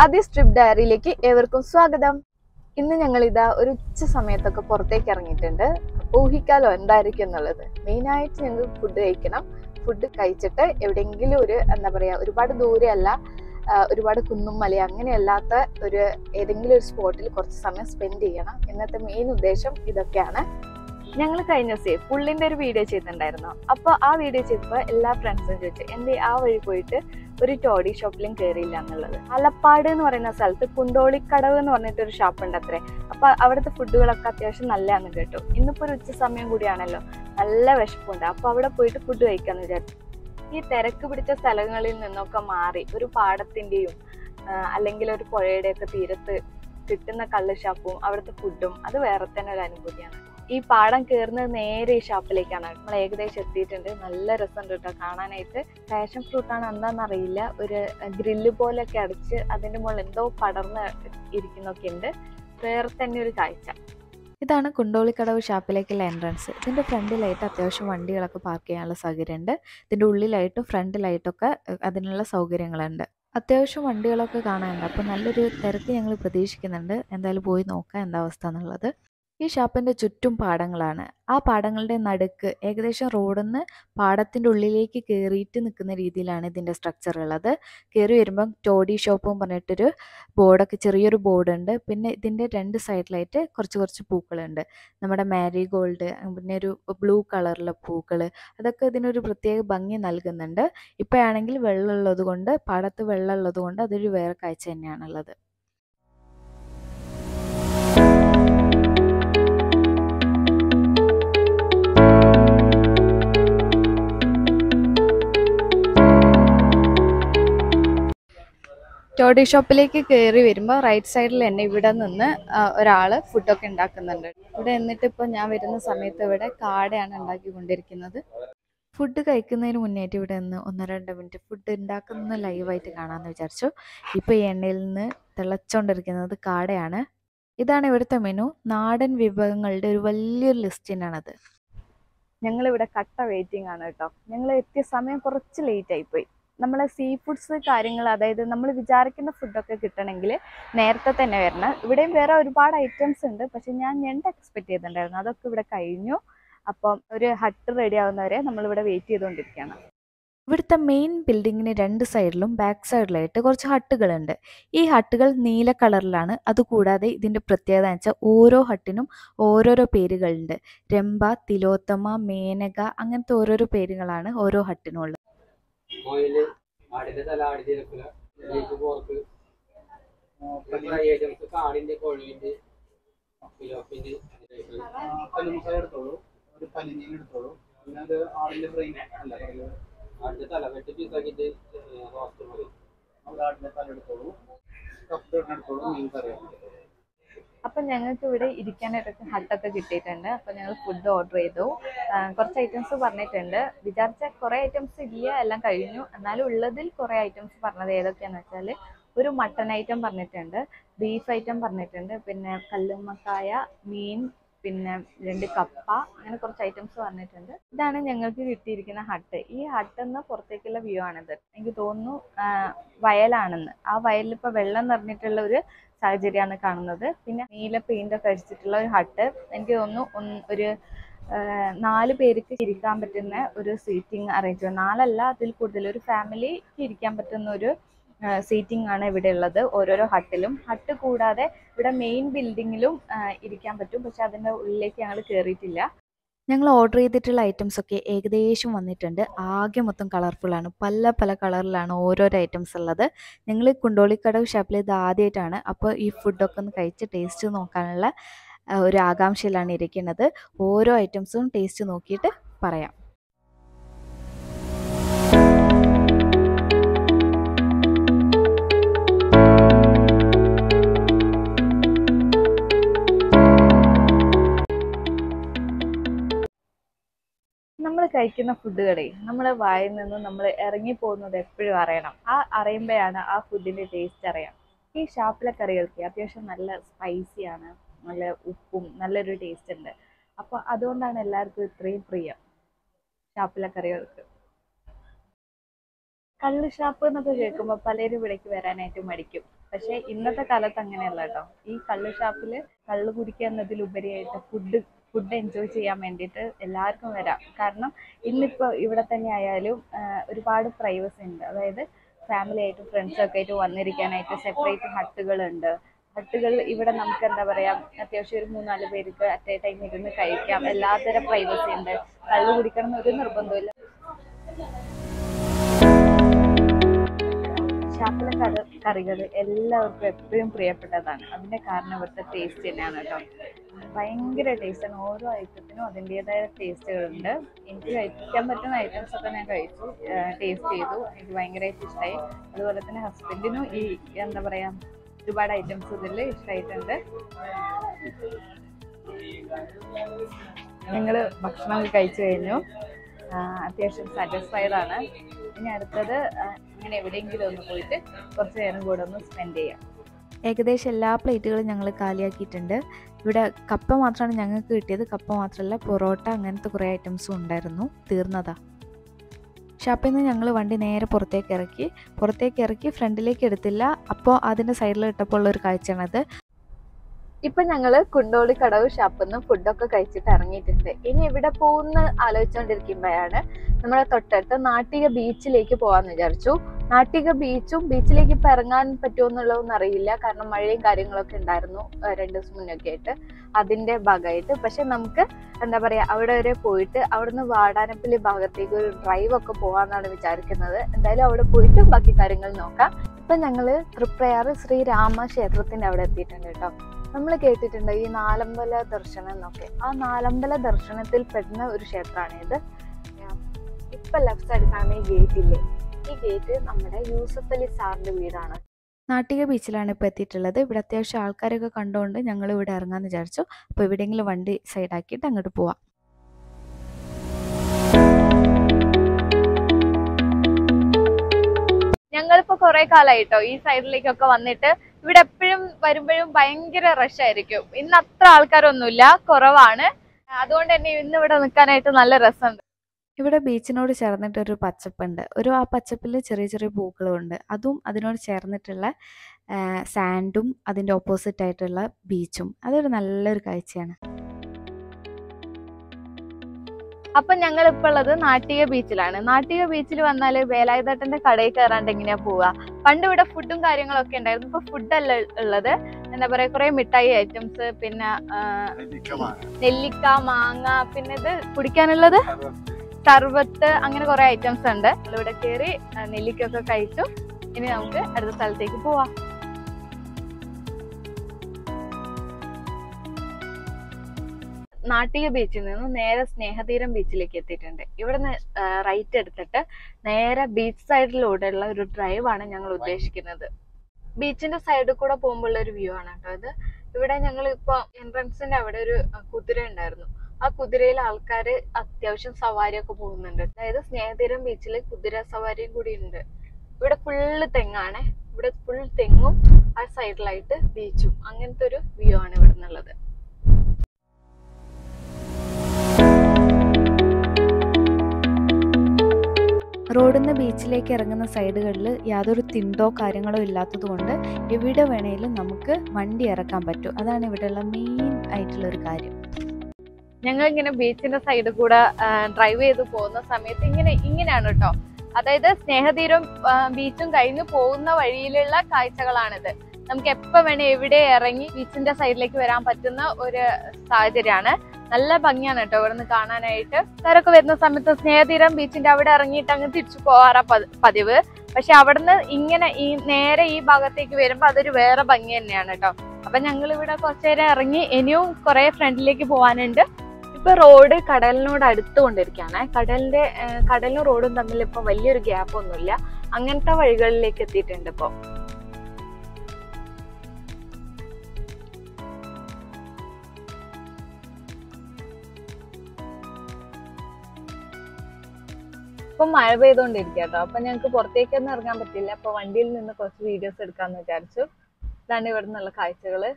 ആദ്യ സ്ട്രിപ്പ് ഡയറിയിലേക്ക് ഏവർക്കും സ്വാഗതം ഇന്ന് ഞങ്ങൾ ഇതാ ഒരു ഉച്ച സമയത്തൊക്കെ പുറത്തേക്ക് ഇറങ്ങിയിട്ടുണ്ട് അപ്പോൾ ഊഹിക്കാലോ എന്തായിരിക്കും എന്നുള്ളത് മെയിനായിട്ട് ഞങ്ങൾ ഫുഡ് കഴിക്കണം ഫുഡ് കഴിച്ചിട്ട് എവിടെയെങ്കിലും ഒരു എന്താ പറയുക ഒരുപാട് ദൂരെയല്ല ആ, ഒരുപാട് കുന്നും മല അങ്ങനെയല്ലാത്ത ഒരു ഏതെങ്കിലും ഒരു സ്പോട്ടിൽ കുറച്ച് സമയം സ്പെൻഡ് ചെയ്യണം ഇന്നത്തെ മെയിൻ ഉദ്ദേശം ഇതൊക്കെയാണ് ഞങ്ങൾ കഴിഞ്ഞ ദിവസം പുള്ളിന്റെ ഒരു വീഡിയോ ചെയ്തിട്ടുണ്ടായിരുന്നു അപ്പോൾ ആ വീഡിയോ ചെയ്തപ്പോൾ എല്ലാ ഫ്രണ്ട്സും ചോദിച്ചു എന്തേ ആ വഴി പോയിട്ട് ഒരു ടോഡി ഷോപ്പിലും കയറിയില്ല എന്നുള്ളത് ആലപ്പാട് എന്ന് പറയുന്ന സ്ഥലത്ത് കുണ്ടോളിക്കടവ് എന്ന് പറഞ്ഞിട്ട് ഒരു ഷോപ്പ് ഉണ്ട് അത്രേ അപ്പൊ അവിടുത്തെ ഫുഡുകളൊക്കെ അത്യാവശ്യം നല്ലതാണെന്ന് കേട്ടു ഇന്നിപ്പോ ഒരു ഉച്ച സമയം കൂടിയാണല്ലോ നല്ല വിശപ്പുണ്ട് അപ്പൊ അവിടെ പോയിട്ട് ഫുഡ് കഴിക്കാന്ന് വിചാരിച്ചു ഈ തിരക്ക് പിടിച്ച സ്ഥലങ്ങളിൽ നിന്നൊക്കെ മാറി ഒരു പാടത്തിന്റെയും ആ, അല്ലെങ്കിൽ ഒരു പുഴയുടെയൊക്കെ തീരത്ത് കിട്ടുന്ന കള്ള് ഷാപ്പും അവിടുത്തെ ഫുഡും അത് വേറെ തന്നെ ഒരു അനുഭൂതിയാണ് ഈ പാടം കയറുന്നത് നേരെ ഈ ഷോപ്പിലേക്കാണ് നമ്മൾ ഏകദേശം എത്തിയിട്ടുണ്ട് നല്ല രസമുണ്ട് കേട്ടോ കാണാനായിട്ട് പാഷൻ ഫ്രൂട്ട് ആണ് എന്താണെന്ന് അറിയില്ല ഒരു ഗ്രില്ല് പോലെയൊക്കെ അടിച്ച് അതിന്റെ മുകളിൽ എന്തോ പടർന്ന് ഇരിക്കുന്നൊക്കെ ഉണ്ട് വേറെ തന്നെ ഒരു കാഴ്ച ഇതാണ് കുണ്ടോളിക്കടവ് ഷാപ്പിലേക്കുള്ള എൻട്രൻസ് ഇതിൻ്റെ ഫ്രണ്ടിലായിട്ട് അത്യാവശ്യം വണ്ടികളൊക്കെ പാർക്ക് ചെയ്യാനുള്ള സൗകര്യമുണ്ട് ഇതിൻ്റെ ഉള്ളിലായിട്ടും ഫ്രണ്ടിലായിട്ടൊക്കെ ഏഹ്, അതിനുള്ള സൗകര്യങ്ങളുണ്ട് അത്യാവശ്യം വണ്ടികളൊക്കെ കാണാനുണ്ട് അപ്പോൾ നല്ലൊരു തിരക്ക് ഞങ്ങൾ പ്രതീക്ഷിക്കുന്നുണ്ട് എന്തായാലും പോയി നോക്കാം എന്താ അവസ്ഥ എന്നുള്ളത് ഈ ഷാപ്പിൻ്റെ ചുറ്റും പാടങ്ങളാണ് ആ പാടങ്ങളുടെ നടുക്ക് ഏകദേശം റോഡിൽ നിന്ന് പാടത്തിൻ്റെ ഉള്ളിലേക്ക് കയറിയിട്ട് നിൽക്കുന്ന രീതിയിലാണ് ഇതിൻ്റെ സ്ട്രക്ചർ ഉള്ളത് കയറി വരുമ്പം ടോഡി ഷോപ്പും പറഞ്ഞിട്ടൊരു ബോർഡൊക്കെ ചെറിയൊരു ബോർഡുണ്ട് പിന്നെ ഇതിൻ്റെ രണ്ട് സൈഡിലായിട്ട് കുറച്ച് കുറച്ച് പൂക്കളുണ്ട് നമ്മുടെ മാരി ഗോൾഡ് പിന്നെ ഒരു ബ്ലൂ കളറിലെ പൂക്കൾ അതൊക്കെ ഇതിനൊരു പ്രത്യേക ഭംഗി നൽകുന്നുണ്ട് ഇപ്പോഴാണെങ്കിൽ വെള്ളമുള്ളത് കൊണ്ട് പാടത്ത് വെള്ളമുള്ളത് കൊണ്ട് അതൊരു വേറെ കാഴ്ച തന്നെയാണുള്ളത് ടോഡി ഷോപ്പിലേക്ക് കയറി വരുമ്പോൾ റൈറ്റ് സൈഡിൽ തന്നെ ഇവിടെ നിന്ന് ആ, ഒരാള് ഫുഡൊക്കെ ഉണ്ടാക്കുന്നുണ്ട് ഇവിടെ എന്നിട്ട് ഇപ്പോൾ ഞാൻ വരുന്ന സമയത്ത് ഇവിടെ കാടയാണ് ഉണ്ടാക്കിക്കൊണ്ടിരിക്കുന്നത് ഫുഡ് കഴിക്കുന്നതിന് മുന്നേറ്റ് ഇവിടെ നിന്ന് ഒന്ന് രണ്ട് മിനിറ്റ് ഫുഡ് ഉണ്ടാക്കുന്നത് ലൈവായിട്ട് കാണാമെന്ന് വിചാരിച്ചു ഇപ്പോൾ ഈ എണ്ണയിൽ നിന്ന് തിളച്ചുകൊണ്ടിരിക്കുന്നത് കാടയാണ് ഇതാണ് ഇവിടുത്തെ മെനു നാടൻ വിഭവങ്ങളുടെ ഒരു വലിയൊരു ലിസ്റ്റ് തന്നെയാണത് ഞങ്ങൾ ഇവിടെ കട്ട വെയിറ്റിംഗ് ആണ് കേട്ടോ ഞങ്ങൾ എത്തിയ സമയം കുറച്ച് ലേറ്റ് ആയിപ്പോയി നമ്മളെ സീ ഫുഡ്സ് കാര്യങ്ങൾ അതായത് നമ്മൾ വിചാരിക്കുന്ന ഫുഡൊക്കെ കിട്ടണമെങ്കിൽ നേരത്തെ തന്നെ വരണം ഇവിടെയും വേറെ ഒരുപാട് ഐറ്റംസ് ഉണ്ട് പക്ഷെ ഞാൻ ഞണ്ട് എക്സ്പെക്ട് ചെയ്തിട്ടുണ്ടായിരുന്നു അതൊക്കെ ഇവിടെ കഴിഞ്ഞു അപ്പം ഒരു ഹട്ട് റെഡി ആവുന്നവരെ നമ്മളിവിടെ വെയിറ്റ് ചെയ്തുകൊണ്ടിരിക്കുകയാണ് ഇവിടുത്തെ മെയിൻ ബിൽഡിങ്ങിന് രണ്ട് സൈഡിലും ബാക്ക് സൈഡിലായിട്ട് കുറച്ച് ഹട്ടുകളുണ്ട് ഈ ഹട്ടുകൾ നീല കളറിലാണ് അതുകൂടാതെ ഇതിൻ്റെ പ്രത്യേകത എന്ന് വെച്ചാൽ ഓരോ ഹട്ടിനും ഓരോരോ പേരുകളുണ്ട് രംഭ തിലോത്തമ മേനക അങ്ങനത്തെ ഓരോരോ പേരുകളാണ് ഓരോ ഹട്ടിനും ഉള്ളത് ഓയില് ആടിന്റെ തല ആടിന്റെ ഇരക്കുക ബീഫ് പോർക്ക് ഫ്രൈ ഐറ്റംസ് കാടിന്റെ കോഴിന്റെ ഫിലോപ്പിന്റെ കല്ലുമുക്ക എടുത്തോളൂ ഒരു പലിഞ്ഞിൽ എടുത്തോളൂ പിന്നെ അത് ആടിന്റെ ബ്രെയിൻ അല്ല പറയുന്നത് ആടിന്റെ തല വെട്ടി പീസാക്കിയിട്ട് റോസ്റ്റ് മതി നമ്മുടെ ആടിന്റെ തല എടുത്തോളൂ കപ്പ് എടുത്തോളൂ മീൻ കറിയാണ് അപ്പം ഞങ്ങൾക്ക് ഇവിടെ ഇരിക്കാനായിട്ടൊക്കെ ഹട്ടൊക്കെ കിട്ടിയിട്ടുണ്ട് അപ്പം ഞങ്ങൾ ഫുഡ് ഓർഡർ ചെയ്തു ആ, കുറച്ച് ഐറ്റംസ് പറഞ്ഞിട്ടുണ്ട് വിചാരിച്ച കുറേ ഐറ്റംസ് ഇല്ല എല്ലാം കഴിഞ്ഞു എന്നാലും ഉള്ളതിൽ കുറേ ഐറ്റംസ് പറഞ്ഞത് ഏതൊക്കെയാണെന്ന് വെച്ചാൽ ഒരു മട്ടൺ ഐറ്റം പറഞ്ഞിട്ടുണ്ട് ബീഫ് ഐറ്റം പറഞ്ഞിട്ടുണ്ട് പിന്നെ കല്ലുമ്മക്കായ മീൻ പിന്നെ രണ്ട് കപ്പ അങ്ങനെ കുറച്ച് ഐറ്റംസ് പറഞ്ഞിട്ടുണ്ട് ഇതാണ് ഞങ്ങൾക്ക് കിട്ടിയിരിക്കുന്ന ഹട്ട് ഈ ഹട്ടിൽ നിന്ന് പുറത്തേക്കുള്ള വ്യൂ ആണിത് എനിക്ക് തോന്നുന്നു ആ, വയലാണെന്ന് ആ വയലിൽ ഇപ്പോൾ വെള്ളം നിറഞ്ഞിട്ടുള്ള ഒരു സാഹചര്യമാണ് കാണുന്നത് പിന്നെ നീല പെയിന്റ് ഒക്കെ അടിച്ചിട്ടുള്ള ഒരു ഹട്ട് എനിക്ക് തോന്നുന്നു ഒന്ന് ഒരു ആ, നാല് പേർക്ക് ഇരിക്കാൻ പറ്റുന്ന ഒരു സീറ്റിംഗ് അറേഞ്ച്മെന്റ് നാലല്ല അതിൽ കൂടുതൽ ഒരു ഫാമിലിക്ക് ഇരിക്കാൻ പറ്റുന്ന ഒരു സീറ്റിംഗ് ആണ് ഇവിടെ ഉള്ളത് ഓരോരോ ഹട്ടിലും ഹട്ട് കൂടാതെ ഇവിടെ മെയിൻ ബിൽഡിങ്ങിലും ഇരിക്കാൻ പറ്റും പക്ഷെ അതിൻ്റെ ഉള്ളിലേക്ക് ഞങ്ങൾ കയറിയിട്ടില്ല ഞങ്ങൾ ഓർഡർ ചെയ്തിട്ടുള്ള ഐറ്റംസ് ഒക്കെ ഏകദേശം വന്നിട്ടുണ്ട് ആകെ മൊത്തം കളർഫുള്ളാണ് പല പല കളറിലാണ് ഓരോരോ ഐറ്റംസ് ഉള്ളത് ഞങ്ങൾ കുണ്ടോളിക്കടവ് ഷാപ്പിൽ ഇത് ആദ്യമായിട്ടാണ് അപ്പോൾ ഈ ഫുഡൊക്കെ ഒന്ന് കഴിച്ച് ടേസ്റ്റ് നോക്കാനുള്ള ആ, ഒരു ആകാംക്ഷയിലാണ് ഇരിക്കുന്നത് ഓരോ ഐറ്റംസും ടേസ്റ്റ് നോക്കിയിട്ട് പറയാം നമ്മൾ കഴിക്കുന്ന ഫുഡുകളെ നമ്മളെ വായിൽ നിന്ന് നമ്മൾ ഇറങ്ങി പോകുന്നത് എപ്പോഴും അറിയണം ആ അറിയുമ്പോഴാണ് ആ ഫുഡിന്റെ ടേസ്റ്റ് അറിയാം ഈ ഷാപ്പിലെ കറികൾക്ക് അത്യാവശ്യം നല്ല സ്പൈസിയാണ് നല്ല ഉപ്പും നല്ലൊരു ടേസ്റ്റ് ഉണ്ട് അപ്പോൾ അതുകൊണ്ടാണ് എല്ലാവർക്കും ഇത്രയും പ്രിയം ഷാപ്പിലെ കറികൾക്ക് കള്ള് ഷാപ്പ് എന്നൊക്കെ കേൾക്കുമ്പോൾ പലരും ഇവിടേക്ക് വരാനായിട്ട് മടിക്കും പക്ഷെ ഇന്നത്തെ കാലത്ത് അങ്ങനെയല്ല കേട്ടോ ഈ കള്ള് ഷാപ്പിൽ കള്ള് കുടിക്കുക എന്നതിലുപരിയായിട്ട് ഫുഡ് ഫുഡ് എൻജോയ് ചെയ്യാൻ വേണ്ടിയിട്ട് എല്ലാവർക്കും വരാം കാരണം ഇന്നിപ്പോൾ ഇവിടെ തന്നെ ആയാലും ആ, ഒരുപാട് പ്രൈവസി ഉണ്ട് അതായത് ഫാമിലി ആയിട്ട് ഫ്രണ്ട്സ് ഒക്കെ ആയിട്ട് വന്നിരിക്കാനായിട്ട് സെപ്പറേറ്റ് ഹട്ടുകളുണ്ട് ഹട്ടുകൾ ഇവിടെ നമുക്ക് എന്താ പറയാ അത്യാവശ്യം ഒരു മൂന്നാല് പേർക്ക് അറ്റ് എ ടൈം ഇരുന്ന് കഴിക്കാം എല്ലാത്തരം പ്രൈവസി ഉണ്ട് കള്ള് കുടിക്കണം എന്നൊരു നിർബന്ധമില്ല ഷാപ്പിലെ കട കറികൾ എല്ലാവർക്കും എപ്പോഴും പ്രിയപ്പെട്ടതാണ് അതിന്റെ കാരണം ഇവിടുത്തെ ടേസ്റ്റ് തന്നെയാണ് കേട്ടോ ഭയങ്കര ടേസ്റ്റാണ് ഓരോ ഐറ്റത്തിനും അതിൻ്റെതായ ടേസ്റ്റുകളുണ്ട് എനിക്ക് കഴിക്കാൻ പറ്റുന്ന ഐറ്റംസ് ഒക്കെ ഞാൻ കഴിച്ചു ടേസ്റ്റ് ചെയ്തു എനിക്ക് ഭയങ്കരമായിട്ട് ഇഷ്ടമായി അതുപോലെ തന്നെ ഹസ്ബൻഡിനും ഈ എന്താ പറയാ ഒരുപാട് ഐറ്റംസ് ഇതിൽ ഇഷ്ടമായിട്ടുണ്ട് ഞങ്ങൾ ഭക്ഷണമൊക്കെ കഴിച്ചു കഴിഞ്ഞു ആ, അത്യാവശ്യം സാറ്റിസ്ഫൈഡ് ആണ് ഇനി അടുത്തത് ആ, ഇങ്ങനെ എവിടെയെങ്കിലും ഒന്ന് പോയിട്ട് കുറച്ച് നേരം കൂടെ ഒന്ന് സ്പെൻഡ് ചെയ്യാം ഏകദേശം എല്ലാ പ്ലേറ്റുകളും ഞങ്ങൾ കാലിയാക്കിയിട്ടുണ്ട് ഇവിടെ കപ്പ മാത്രമാണ് ഞങ്ങൾക്ക് കിട്ടിയത് കപ്പ മാത്രമല്ല പൊറോട്ട അങ്ങനത്തെ കുറേ ഐറ്റംസും ഉണ്ടായിരുന്നു തീർന്നതാ ഷാപ്പിൽ നിന്ന് ഞങ്ങൾ വണ്ടി നേരെ പുറത്തേക്ക് ഇറക്കി പുറത്തേക്ക് ഇറക്കി ഫ്രണ്ടിലേക്ക് എടുത്തില്ല അപ്പോൾ അതിൻ്റെ സൈഡിൽ ഇട്ടപ്പോൾ ഉള്ള ഒരു കാഴ്ചയാണത് ഇപ്പൊ ഞങ്ങള് കുണ്ടോളി കടവ് ഷാപ്പിൽ നിന്ന് ഫുഡൊക്കെ കഴിച്ചിട്ട് ഇറങ്ങിയിട്ടുണ്ട് ഇനി എവിടെ പോകുന്ന ആലോചിച്ചുകൊണ്ടിരിക്കുമ്പോഴാണ് നമ്മുടെ തൊട്ടടുത്ത നാട്ടിക ബീച്ചിലേക്ക് പോവാന്ന് വിചാരിച്ചു നാട്ടിക ബീച്ചും ബീച്ചിലേക്ക് ഇപ്പൊ ഇറങ്ങാൻ പറ്റുമോ എന്നുള്ളതൊന്നും അറിയില്ല കാരണം മഴയും കാര്യങ്ങളൊക്കെ ഉണ്ടായിരുന്നു ആ, രണ്ട് ദിവസം മുന്നൊക്കെ ആയിട്ട് അതിന്റെ ഭാഗമായിട്ട് പക്ഷെ നമുക്ക് എന്താ പറയാ അവിടെ വരെ പോയിട്ട് അവിടുന്ന് വാടാനപ്പള്ളി ഭാഗത്തേക്ക് ഒരു ഡ്രൈവ് ഒക്കെ പോവാന്നാണ് വിചാരിക്കുന്നത് എന്തായാലും അവിടെ പോയിട്ട് ബാക്കി കാര്യങ്ങൾ നോക്കാം ഇപ്പൊ ഞങ്ങള് തൃപ്രയാറ് ശ്രീരാമ ക്ഷേത്രത്തിന്റെ അവിടെ എത്തിയിട്ടുണ്ട് കേട്ടോ നമ്മൾ കേട്ടിട്ടുണ്ട് ഈ നാലമ്പല ദർശനം എന്നൊക്കെ ആ നാലമ്പല ദർശനത്തിൽ പെടുന്ന ഒരു ക്ഷേത്രമാണ് ഇത് ഇപ്പൊ ലെഫ്റ്റ് സൈഡിൽ കാണുന്ന ഈ ഗേറ്റ് ഇല്ലേ ഈ ഗേറ്റ് നമ്മുടെ യൂസഫ് അലി സാറിന്റെ വീടാണ് നാട്ടിക ബീച്ചിലാണ് ഇപ്പോൾ എത്തിയിട്ടുള്ളത് ഇവിടെ അത്യാവശ്യം ആൾക്കാരൊക്കെ കണ്ടുകൊണ്ട് ഞങ്ങൾ ഇവിടെ ഇറങ്ങാമെന്ന് വിചാരിച്ചു അപ്പോൾ എവിടെയെങ്കിലും വണ്ടി സൈഡാക്കിയിട്ട് അങ്ങോട്ട് പോവാം ഞങ്ങളിപ്പോ കുറെ കാലമായിട്ടോ ഈ സൈഡിലേക്കൊക്കെ വന്നിട്ട് ഇവിടെ എപ്പോഴും വരുമ്പോഴും ഭയങ്കര റഷ് ആയിരിക്കും ഇന്ന് അത്ര ആൾക്കാരൊന്നുമില്ല കുറവാണ് അതുകൊണ്ട് തന്നെ ഇന്ന് ഇവിടെ നിൽക്കാനായിട്ട് നല്ല രസമുണ്ട് ഇവിടെ ബീച്ചിനോട് ചേർന്നിട്ട് ഒരു പച്ചപ്പുണ്ട് ഒരു ആ പച്ചപ്പിൽ ചെറിയ ചെറിയ പൂക്കളും ഉണ്ട് അതും അതിനോട് ചേർന്നിട്ടുള്ള സാൻഡും അതിൻ്റെ ഓപ്പോസിറ്റ് ആയിട്ടുള്ള ബീച്ചും അതൊരു നല്ലൊരു കാഴ്ചയാണ് അപ്പൊ ഞങ്ങൾ ഇപ്പൊ ഉള്ളത് നാട്ടിക ബീച്ചിലാണ് നാട്ടിക ബീച്ചിൽ വന്നാല് വേലായുധേട്ടന്റെ കടയിൽ കയറാണ്ട് എങ്ങനെയാ പോവാ പണ്ട് ഇവിടെ ഫുഡും കാര്യങ്ങളൊക്കെ ഉണ്ടായിരുന്നു ഇപ്പൊ ഫുഡല്ല ഉള്ളത് എന്താ പറയാ കുറെ മിഠായി ഐറ്റംസ് പിന്നെ ആ, നെല്ലിക്ക മാങ്ങ പിന്നെ ഇത് കുടിക്കാനുള്ളത് സർബത്ത് അങ്ങനെ കുറെ ഐറ്റംസ് ഉണ്ട് ഇവിടെ കയറി നെല്ലിക്കൊക്കെ കഴിച്ചു ഇനി നമുക്ക് അടുത്ത സ്ഥലത്തേക്ക് പോവാം നാട്ടിക ബീച്ചിൽ നിന്ന് നേരെ സ്നേഹതീരം ബീച്ചിലേക്ക് എത്തിയിട്ടുണ്ട് ഇവിടുന്ന് റൈറ്റ് എടുത്തിട്ട് നേരെ ബീച്ച് സൈഡിലൂടെയുള്ള ഒരു ഡ്രൈവ് ആണ് ഞങ്ങൾ ഉദ്ദേശിക്കുന്നത് ബീച്ചിന്റെ സൈഡിൽ കൂടെ പോകുമ്പോൾ ഒരു വ്യൂ ആണ് കേട്ടോ ഇത് ഇവിടെ ഞങ്ങൾ ഇപ്പൊ എൻട്രൻസിന്റെ അവിടെ ഒരു അഹ്, കുതിര ഉണ്ടായിരുന്നു ആ കുതിരയിൽ ആൾക്കാർ അത്യാവശ്യം സവാരിയൊക്കെ പോകുന്നുണ്ട് അതായത് സ്നേഹതീരം ബീച്ചിൽ കുതിര സവാരിയും കൂടി ഉണ്ട് ഇവിടെ ഫുള്ള് തെങ്ങാണ് ഇവിടെ ഫുൾ തെങ്ങും ആ സൈഡിലായിട്ട് ബീച്ചും അങ്ങനത്തെ ഒരു വ്യൂ ആണ് ഇവിടെ നിന്നുള്ളത് റോഡിൽ നിന്ന് ബീച്ചിലേക്ക് ഇറങ്ങുന്ന സൈഡുകളിൽ യാതൊരു തിണ്ടോ കാര്യങ്ങളോ ഇല്ലാത്തത് കൊണ്ട് എവിടെ വേണേലും നമുക്ക് വണ്ടി ഇറക്കാൻ പറ്റും അതാണ് ഇവിടെയുള്ള മെയിൻ ആയിട്ടുള്ള ഒരു കാര്യം ഞങ്ങൾ ഇങ്ങനെ ബീച്ചിന്റെ സൈഡിൽ കൂടെ ഡ്രൈവ് ചെയ്ത് പോകുന്ന സമയത്ത് ഇങ്ങനെ ഇങ്ങനെയാണ് കേട്ടോ അതായത് സ്നേഹതീരം ആ, ബീച്ചും കഴിഞ്ഞ് പോകുന്ന വഴിയിലുള്ള കാഴ്ചകളാണിത് നമുക്ക് എപ്പോ വേണേ എവിടെ ഇറങ്ങി ബീച്ചിന്റെ സൈഡിലേക്ക് വരാൻ പറ്റുന്ന ഒരു സാഹചര്യമാണ് നല്ല ഭംഗിയാണ് കേട്ടോ ഇവിടെ നിന്ന് കാണാനായിട്ട് ആൾക്കാരൊക്കെ വരുന്ന സമയത്ത് സ്നേഹതീരം ബീച്ചിന്റെ അവിടെ ഇറങ്ങിയിട്ട് അങ്ങ് തിരിച്ചു പോകാറാ പതി- പതിവ് പക്ഷെ അവിടുന്ന് ഇങ്ങനെ ഈ നേരെ ഈ ഭാഗത്തേക്ക് വരുമ്പോ അതൊരു വേറെ ഭംഗി തന്നെയാണ് കേട്ടോ അപ്പൊ ഞങ്ങൾ ഇവിടെ കുറച്ചേരം ഇറങ്ങി ഇനിയും കുറെ ഫ്രണ്ടിലേക്ക് പോകാനുണ്ട് ഇപ്പൊ റോഡ് കടലിനോട് അടുത്ത് കൊണ്ടിരിക്കുകയാണ് കടലിന്റെ ഏഹ്, കടലും റോഡും തമ്മിൽ ഇപ്പൊ വലിയൊരു ഗ്യാപ്പ് ഒന്നുമില്ല അങ്ങനത്തെ വഴികളിലേക്ക് എത്തിയിട്ടുണ്ട് ഇപ്പൊ ഇപ്പൊ മഴ പെയ്തോണ്ടിരിക്കുക കേട്ടോ അപ്പൊ ഞങ്ങൾക്ക് പുറത്തേക്കൊന്നും ഇറങ്ങാൻ പറ്റില്ല അപ്പൊ വണ്ടിയിൽ നിന്ന് കുറച്ച് വീഡിയോസ് എടുക്കാന്ന് വിചാരിച്ചു ഇതാണ് ഇവിടെ നിന്നുള്ള കാഴ്ചകള്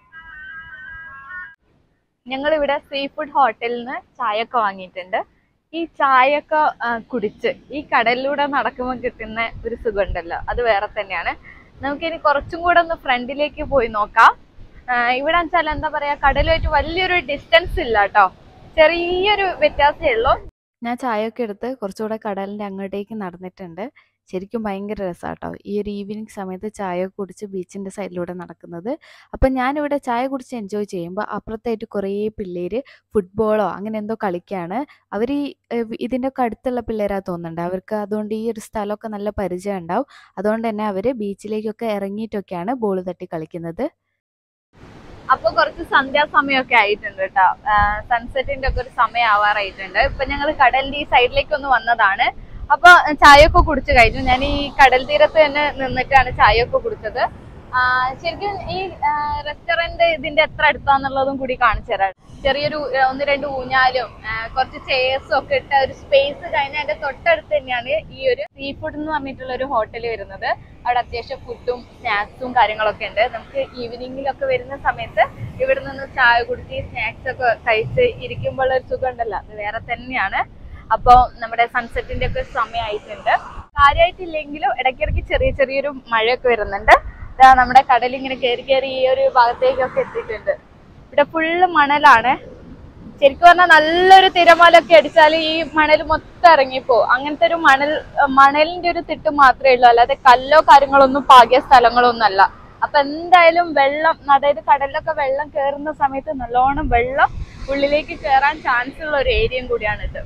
ഞങ്ങൾ ഇവിടെ സീ ഫുഡ് ഹോട്ടലിൽ നിന്ന് ചായ ഒക്കെ വാങ്ങിയിട്ടുണ്ട് ഈ ചായയൊക്കെ ആ, കുടിച്ച് ഈ കടലിലൂടെ നടക്കുമ്പോൾ കിട്ടുന്ന ഒരു സുഖമുണ്ടല്ലോ അത് വേറെ തന്നെയാണ് നമുക്കിനി കുറച്ചും കൂടെ ഒന്ന് ഫ്രണ്ടിലേക്ക് പോയി നോക്കാം ആ, ഇവിടെ വെച്ചാൽ എന്താ പറയാ കടലുമായിട്ട് വലിയൊരു ഡിസ്റ്റൻസ് ഇല്ല കേട്ടോ ചെറിയൊരു വ്യത്യാസമേ ഉള്ളൂ ഞാൻ ചായയൊക്കെ എടുത്ത് കുറച്ചുകൂടെ കടലിൻ്റെ അങ്ങോട്ടേക്ക് നടന്നിട്ടുണ്ട് ശരിക്കും ഭയങ്കര രസമാട്ടോ ഈ ഒരു ഈവനിങ് സമയത്ത് ചായയൊക്കെ കുടിച്ച് ബീച്ചിൻ്റെ സൈഡിലൂടെ നടക്കുന്നത് അപ്പം ഞാനിവിടെ ചായ കുടിച്ച് എൻജോയ് ചെയ്യുമ്പോൾ അപ്പുറത്തായിട്ട് കുറേ പിള്ളേർ ഫുട്ബോളോ അങ്ങനെ എന്തോ കളിക്കുകയാണ് അവർ ഈ ഏഹ്, ഇതിൻ്റെ ഒക്കെ അടുത്തുള്ള പിള്ളേരാ തോന്നുന്നുണ്ട് അവർക്ക് അതുകൊണ്ട് ഈ ഒരു സ്ഥലമൊക്കെ നല്ല പരിചയം ഉണ്ടാവും അതുകൊണ്ട് തന്നെ അവർ ബീച്ചിലേക്കൊക്കെ ഇറങ്ങിയിട്ടൊക്കെയാണ് ബോൾ തട്ടി കളിക്കുന്നത് അപ്പൊ കുറച്ച് സന്ധ്യാസമയമൊക്കെ ആയിട്ടുണ്ട് കേട്ടോ സൺസെറ്റിന്റെ ഒക്കെ ഒരു സമയം ആവാറായിട്ടുണ്ട് ഇപ്പൊ ഞങ്ങൾ കടലിന്റെ ഈ സൈഡിലേക്ക് ഒന്ന് വന്നതാണ് അപ്പൊ ചായയൊക്കെ കുടിച്ചു കഴിഞ്ഞു ഞാൻ ഈ കടൽ തീരത്ത് തന്നെ നിന്നിട്ടാണ് ചായയൊക്കെ കുടിച്ചത് ആ, ശരിക്കും ഈ റെസ്റ്റോറന്റ് ഇതിന്റെ എത്ര അടുത്താന്നുള്ളതും കൂടി കാണിച്ചു തരാം ചെറിയൊരു ആ, ഒന്ന് രണ്ട് ഊഞ്ഞാലും ആ, കുറച്ച് ചെയർസും ഒക്കെ ഇട്ട ഒരു സ്പേസ് കഴിഞ്ഞ അതിന്റെ തൊട്ടടുത്ത് തന്നെയാണ് ഈ ഒരു സീ ഫുഡ് എന്ന് പറഞ്ഞിട്ടുള്ള ഒരു ഹോട്ടൽ വരുന്നത് അവിടെ അത്യാവശ്യം ഫുഡും സ്നാക്സും കാര്യങ്ങളൊക്കെ ഉണ്ട് നമുക്ക് ഈവനിങ്ങിലൊക്കെ വരുന്ന സമയത്ത് ഇവിടെ നിന്ന് ചായ കുടിച്ച് സ്നാക്സ് ഒക്കെ കഴിച്ച് ഇരിക്കുമ്പോൾ ഒരു സുഖം ഉണ്ടല്ലോ അത് വേറെ തന്നെയാണ് അപ്പോൾ നമ്മുടെ സൺസെറ്റിന്റെ ഒക്കെ സമയമായിട്ടുണ്ട് കാര്യമായിട്ടില്ലെങ്കിലും ഇടയ്ക്കിടയ്ക്ക് ചെറിയ ചെറിയൊരു മഴയൊക്കെ വരുന്നുണ്ട് ഇതാ നമ്മുടെ കടൽ ഇങ്ങനെ കയറി കയറി ഈ ഒരു ഭാഗത്തേക്കൊക്കെ എത്തിയിട്ടുണ്ട് ഇവിടെ ഫുള്ള് മണലാണ് ശരിക്കും പറഞ്ഞാൽ നല്ലൊരു തിരമാലൊക്കെ അടിച്ചാൽ ഈ മണൽ മൊത്തം ഇറങ്ങിപ്പോ അങ്ങനത്തെ ഒരു മണൽ മണലിന്റെ ഒരു തിട്ട് മാത്രമേ ഉള്ളൂ അല്ലാതെ കല്ലോ കാര്യങ്ങളൊന്നും പാകിയ സ്ഥലങ്ങളൊന്നും അല്ല അപ്പൊ എന്തായാലും വെള്ളം അതായത് കടലിലൊക്കെ വെള്ളം കയറുന്ന സമയത്ത് നല്ലോണം വെള്ളം ഉള്ളിലേക്ക് കയറാൻ ചാൻസ് ഉള്ള ഒരു ഏരിയയും കൂടിയാണ് ഇത്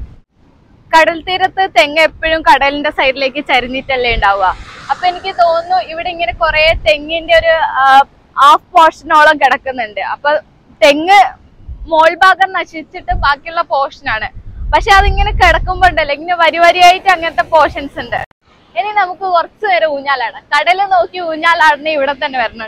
കടൽ തീരത്ത് തെങ്ങ് എപ്പോഴും കടലിന്റെ സൈഡിലേക്ക് ചരിഞ്ഞിട്ടല്ലേ ഉണ്ടാവുക അപ്പൊ എനിക്ക് തോന്നുന്നു ഇവിടെ ഇങ്ങനെ കുറെ തെങ്ങിന്റെ ഒരു ഹാഫ് പോർഷനോളം കിടക്കുന്നുണ്ട് അപ്പൊ തെങ്ങ് മോൾ ഭാഗം നശിച്ചിട്ട് ബാക്കിയുള്ള പോർഷനാണ് പക്ഷെ അതിങ്ങനെ കിടക്കുമ്പോ ഉണ്ടല്ലോ ഇങ്ങനെ വരി വരിയായിട്ട് അങ്ങനത്തെ പോർഷൻസ് ഉണ്ട് ഇനി നമുക്ക് കുറച്ചു നേരം ഊഞ്ഞാലാണ് കടല് നോക്കി ഊഞ്ഞാലാടിനെ ഇവിടെ തന്നെ വരണം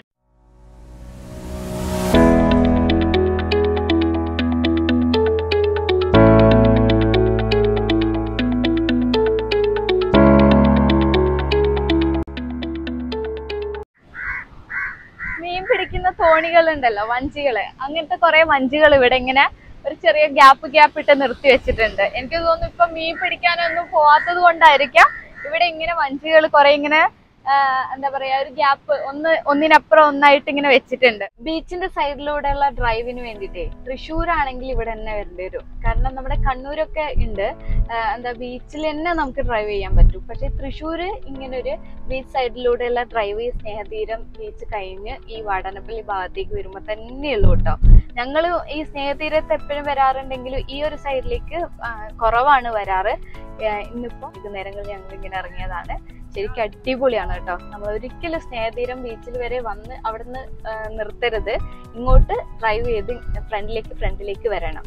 മീൻ പിടിക്കുന്ന തോണികൾ ഉണ്ടല്ലോ വഞ്ചികള് അങ്ങനത്തെ കുറെ വഞ്ചികൾ ഇവിടെ ഇങ്ങനെ ഒരു ചെറിയ ഗ്യാപ്പ് ഗ്യാപ്പ് ഇട്ട് നിർത്തി വെച്ചിട്ടുണ്ട് എനിക്ക് തോന്നുന്നു ഇപ്പൊ മീൻ പിടിക്കാനൊന്നും പോവാത്തത് കൊണ്ടായിരിക്കാം ഇവിടെ ഇങ്ങനെ വഞ്ചികൾ കുറെ ഇങ്ങനെ ആ, എന്താ പറയാ ഒരു ഗ്യാപ്പ് ഒന്ന് ഒന്നിനപ്പുറം ഒന്നായിട്ട് ഇങ്ങനെ വെച്ചിട്ടുണ്ട് ബീച്ചിന്റെ സൈഡിലൂടെയുള്ള ഡ്രൈവിന് വേണ്ടിട്ടേ തൃശ്ശൂർ ആണെങ്കിൽ ഇവിടെ തന്നെ വരേണ്ടി വരും കാരണം നമ്മുടെ കണ്ണൂരൊക്കെ ഉണ്ട് ആ, എന്താ ബീച്ചിൽ തന്നെ നമുക്ക് ഡ്രൈവ് ചെയ്യാൻ പറ്റും പക്ഷെ തൃശ്ശൂര് ഇങ്ങനെ ഒരു ബീച്ച് സൈഡിലൂടെയുള്ള ഡ്രൈവ് ഈ സ്നേഹതീരം ബീച്ച് കഴിഞ്ഞ് ഈ വാടാനപ്പള്ളി ഭാഗത്തേക്ക് വരുമ്പോൾ തന്നെയുള്ളൂ കേട്ടോ ഞങ്ങൾ ഈ സ്നേഹതീരത്ത് എപ്പോഴും വരാറുണ്ടെങ്കിലും ഈ ഒരു സൈഡിലേക്ക് ആ, കുറവാണ് വരാറ് ആ, ഇന്നിപ്പോ വൈകുന്നേരങ്ങളിൽ ഞങ്ങൾ ഇങ്ങനെ ഇറങ്ങിയതാണ് ശരിക്കും അടിപൊളിയാണ് കേട്ടോ നമ്മൾ ഒരിക്കലും സ്നേഹതീരം ബീച്ചിൽ വരെ വന്ന് അവിടുന്ന് ആ, നിർത്തരുത് ഇങ്ങോട്ട് ഡ്രൈവ് ചെയ്ത് ഫ്രണ്ടിലേക്ക് ഫ്രണ്ടിലേക്ക് വരണം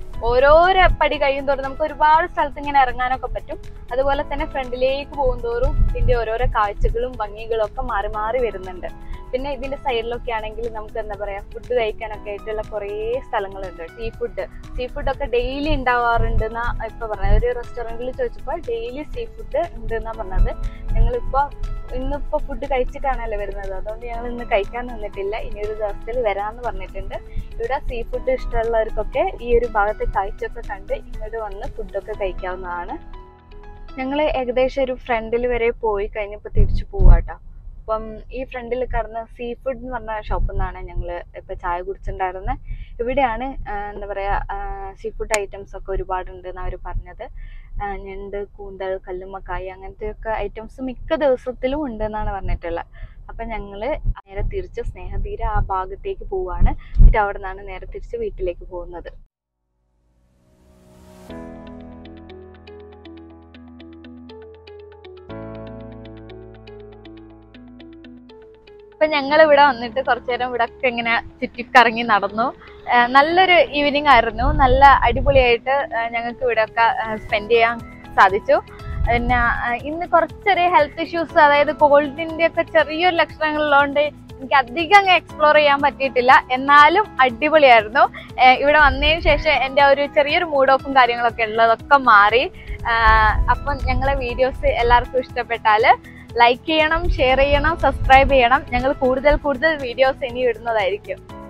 ഓരോരോ പടി കഴിയും തോറും നമുക്ക് ഒരുപാട് സ്ഥലത്ത് ഇങ്ങനെ ഇറങ്ങാനൊക്കെ പറ്റും അതുപോലെ തന്നെ ഫ്രണ്ടിലേക്ക് പോകും തോറും ഇതിന്റെ ഓരോരോ കാഴ്ചകളും ഭംഗികളും ഒക്കെ മാറി മാറി വരുന്നുണ്ട് പിന്നെ ഇതിന്റെ സൈഡിലൊക്കെ ആണെങ്കിൽ നമുക്ക് എന്താ പറയാ ഫുഡ് കഴിക്കാനൊക്കെ ആയിട്ടുള്ള കുറേ സ്ഥലങ്ങളുണ്ട് സീ ഫുഡ് സീ ഫുഡ് ഒക്കെ ഡെയിലി ഉണ്ടാവാറുണ്ട് എന്നാ ഇപ്പൊ പറഞ്ഞത് ഒരു റെസ്റ്റോറന്റിൽ ചോദിച്ചപ്പോൾ ഡെയിലി സീ ഫുഡ് ഉണ്ട് എന്നാ പറഞ്ഞത് ഞങ്ങളിപ്പോ ഇന്നിപ്പോ ഫുഡ് കഴിച്ചിട്ടാണല്ലോ വരുന്നത് അതുകൊണ്ട് ഞങ്ങൾ ഇന്ന് കഴിക്കാൻ നിന്നിട്ടില്ല ഇനി ഒരു ദിവസത്തിൽ വരാന്ന് പറഞ്ഞിട്ടുണ്ട് ഇവിടെ സീ ഫുഡ് ഇഷ്ടമുള്ളവർക്കൊക്കെ ഈ ഒരു ഭാഗത്തെ കാഴ്ചയൊക്കെ കണ്ട് ഇങ്ങോട്ട് വന്ന് ഫുഡൊക്കെ കഴിക്കാവുന്നതാണ് ഞങ്ങൾ ഏകദേശം ഒരു ഫ്രണ്ടിൽ വരെ പോയി കഴിഞ്ഞപ്പോൾ തിരിച്ചു പോവാട്ടോ അപ്പം ഈ ഫ്രണ്ടിൽ കടന്ന സീ ഫുഡ് എന്ന് പറഞ്ഞ ഷോപ്പിൽ നിന്നാണ് ഞങ്ങൾ ഇപ്പം ചായ കുടിച്ചിട്ടുണ്ടായിരുന്നത് ഇവിടെയാണ് ആ, എന്താ പറയുക സീ ഫുഡ് ഐറ്റംസ് ഒക്കെ ഒരുപാടുണ്ട് എന്നാണ് അവർ പറഞ്ഞത് ആ, ഞണ്ട് കൂന്തൽ കല്ലുമ്മക്കായ അങ്ങനത്തെ ഒക്കെ ഐറ്റംസ് മിക്ക ദിവസത്തിലും ഉണ്ട് എന്നാണ് പറഞ്ഞിട്ടുള്ളത് അപ്പം ഞങ്ങൾ നേരെ തിരിച്ച് സ്നേഹതീര ആ ഭാഗത്തേക്ക് പോവാണ് എന്നിട്ട് അവിടെ നിന്നാണ് നേരെ തിരിച്ച് വീട്ടിലേക്ക് പോകുന്നത് ഇപ്പൊ ഞങ്ങൾ ഇവിടെ വന്നിട്ട് കുറച്ചു നേരം ഇവിടെ ഒക്കെ ഇങ്ങനെ ചുറ്റിക്കറങ്ങി നടന്നു ആ, നല്ലൊരു ഈവനിങ് ആയിരുന്നു നല്ല അടിപൊളിയായിട്ട് ഞങ്ങൾക്ക് ഇവിടെ ഒക്കെ സ്പെൻഡ് ചെയ്യാൻ സാധിച്ചു പിന്നെ ആ, ഇന്ന് കുറച്ചൊരു ഹെൽത്ത് ഇഷ്യൂസ് അതായത് കോൾഡിന്റെ ഒക്കെ ചെറിയൊരു ലക്ഷണങ്ങളുള്ളതുകൊണ്ട് എനിക്ക് അധികം അങ്ങ് എക്സ്പ്ലോർ ചെയ്യാൻ പറ്റിയിട്ടില്ല എന്നാലും അടിപൊളിയായിരുന്നു ആ, ഇവിടെ വന്നതിന് ശേഷം എൻ്റെ ഒരു ചെറിയൊരു മൂഡ് ഓഫും കാര്യങ്ങളൊക്കെ ഉള്ളതൊക്കെ മാറി ആ, അപ്പം ഞങ്ങളെ വീഡിയോസ് എല്ലാവർക്കും ഇഷ്ടപ്പെട്ടാൽ ലൈക്ക് ചെയ്യണം ഷെയർ ചെയ്യണം സബ്സ്ക്രൈബ് ചെയ്യണം ഞങ്ങൾ കൂടുതൽ കൂടുതൽ വീഡിയോസ് ഇനി ഇടുന്നതായിരിക്കും